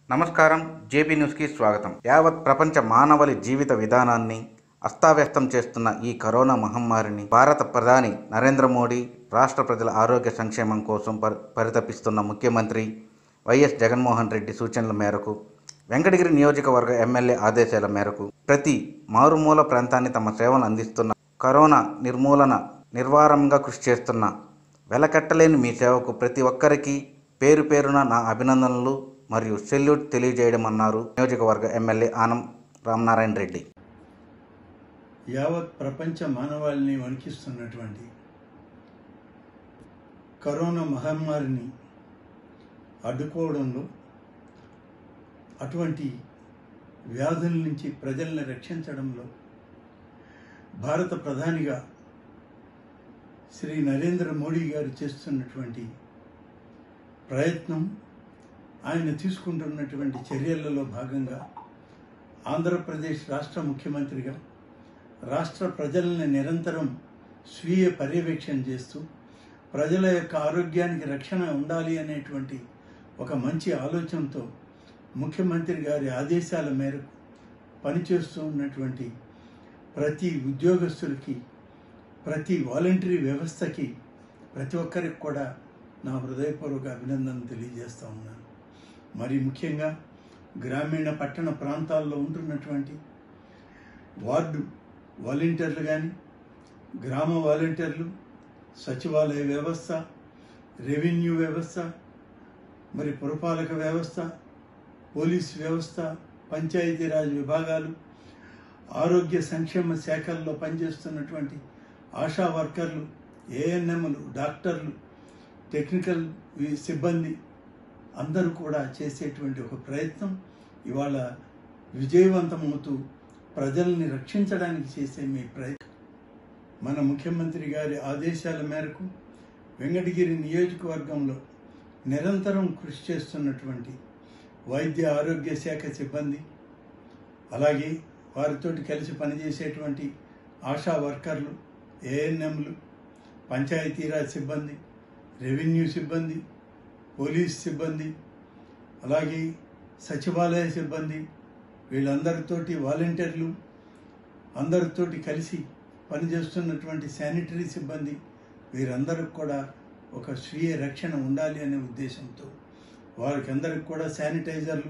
నమస్కారం జేపీ న్యూస్కి స్వాగతం యావత్ ప్రపంచ మానవలి జీవిత విధానాన్ని అస్తావ్యస్తం చేస్తున్న ఈ కరోనా మహమ్మారిని భారత ప్రధాని నరేంద్ర మోడీ రాష్ట్ర ప్రజల ఆరోగ్య సంక్షేమం కోసం పరి పరితపిస్తున్న ముఖ్యమంత్రి వైఎస్ జగన్మోహన్ రెడ్డి సూచనల మేరకు వెంకటగిరి నియోజకవర్గ ఎమ్మెల్యే ఆదేశాల మేరకు ప్రతి మారుమూల ప్రాంతాన్ని తమ సేవలు అందిస్తున్న కరోనా నిర్మూలన నిర్వారంగా కృషి చేస్తున్న వెలకట్టలేని మీ సేవకు ప్రతి ఒక్కరికి పేరు పేరున నా అభినందనలు మరియు సెల్యూట్ తెలియజేయడం అన్నారు నియోజకవర్గ ఎమ్మెల్యే ఆనం రామనారాయణ రెడ్డి యావత్ ప్రపంచ మానవాళిని వణికిస్తున్నటువంటి కరోనా మహమ్మారిని అడ్డుకోవడంలో అటువంటి వ్యాధుల నుంచి ప్రజల్ని రక్షించడంలో భారత ప్రధానిగా శ్రీ నరేంద్ర మోడీ గారు చేస్తున్నటువంటి ప్రయత్నం ఆయన తీసుకుంటున్నటువంటి చర్యలలో భాగంగా ఆంధ్రప్రదేశ్ రాష్ట్ర ముఖ్యమంత్రిగా రాష్ట్ర ప్రజల్ని నిరంతరం స్వీయ పర్యవేక్షణ చేస్తూ ప్రజల యొక్క ఆరోగ్యానికి రక్షణ ఉండాలి అనేటువంటి ఒక మంచి ఆలోచనతో ముఖ్యమంత్రి గారి ఆదేశాల మేరకు పనిచేస్తూ ఉన్నటువంటి ప్రతి ఉద్యోగస్తులకి ప్రతి వాలంటరీ వ్యవస్థకి ప్రతి ఒక్కరికి కూడా నా హృదయపూర్వక అభినందనలు తెలియజేస్తా ఉన్నాను మరి ముఖ్యంగా గ్రామీణ పట్టణ ప్రాంతాల్లో ఉంటున్నటువంటి వార్డు వాలంటీర్లు కానీ గ్రామ వాలంటీర్లు సచివాలయ వ్యవస్థ రెవెన్యూ వ్యవస్థ మరి పురపాలక వ్యవస్థ పోలీస్ వ్యవస్థ పంచాయతీరాజ్ విభాగాలు ఆరోగ్య సంక్షేమ శాఖల్లో పనిచేస్తున్నటువంటి ఆశా వర్కర్లు ఏఎన్ఎంలు డాక్టర్లు టెక్నికల్ వి- సిబ్బంది అందరూ కూడా చేసేటువంటి ఒక ప్రయత్నం ఇవాళ విజయవంతమవుతూ ప్రజల్ని రక్షించడానికి చేసే మీ ప్రయత్నం మన ముఖ్యమంత్రి గారి ఆదేశాల మేరకు వెంకటగిరి నియోజకవర్గంలో నిరంతరం కృషి చేస్తున్నటువంటి వైద్య ఆరోగ్య శాఖ సిబ్బంది అలాగే వారితోటి కలిసి పనిచేసేటువంటి ఆశా వర్కర్లు ఏఎన్ఎంలు పంచాయతీరాజ్ సిబ్బంది రెవెన్యూ సిబ్బంది పోలీస్ సిబ్బంది అలాగే సచివాలయ సిబ్బంది వీళ్ళందరితోటి వాలంటీర్లు అందరితోటి కలిసి పనిచేస్తున్నటువంటి శానిటరీ సిబ్బంది వీరందరికి కూడా ఒక స్వీయ రక్షణ ఉండాలి అనే ఉద్దేశంతో వారికి అందరికి కూడా శానిటైజర్లు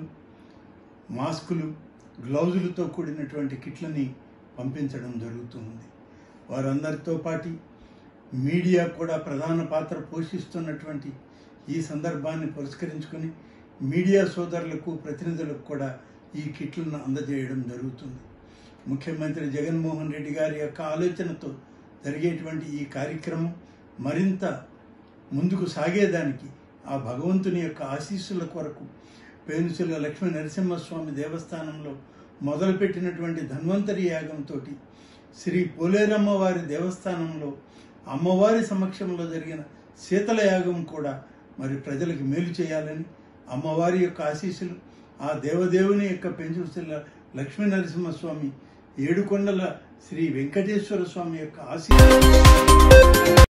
మాస్కులు గ్లౌజులతో కూడినటువంటి కిట్లని పంపించడం జరుగుతుంది వారందరితో పాటు మీడియా కూడా ప్రధాన పాత్ర పోషిస్తున్నటువంటి ఈ సందర్భాన్ని పురస్కరించుకొని మీడియా సోదరులకు ప్రతినిధులకు కూడా ఈ కిట్లను అందజేయడం జరుగుతుంది ముఖ్యమంత్రి జగన్మోహన్ రెడ్డి గారి యొక్క ఆలోచనతో జరిగేటువంటి ఈ కార్యక్రమం మరింత ముందుకు సాగేదానికి ఆ భగవంతుని యొక్క ఆశీస్సుల కొరకు పేనుసుల లక్ష్మీ నరసింహస్వామి దేవస్థానంలో మొదలుపెట్టినటువంటి ధన్వంతరి యాగంతో శ్రీ పోలేరమ్మ వారి దేవస్థానంలో అమ్మవారి సమక్షంలో జరిగిన శీతల యాగం కూడా మరి ప్రజలకు మేలు చేయాలని అమ్మవారి యొక్క ఆశీస్సులు ఆ దేవదేవుని యొక్క పెంచుల లక్ష్మీ నరసింహస్వామి ఏడుకొండల శ్రీ వెంకటేశ్వర స్వామి యొక్క ఆశీస్సులు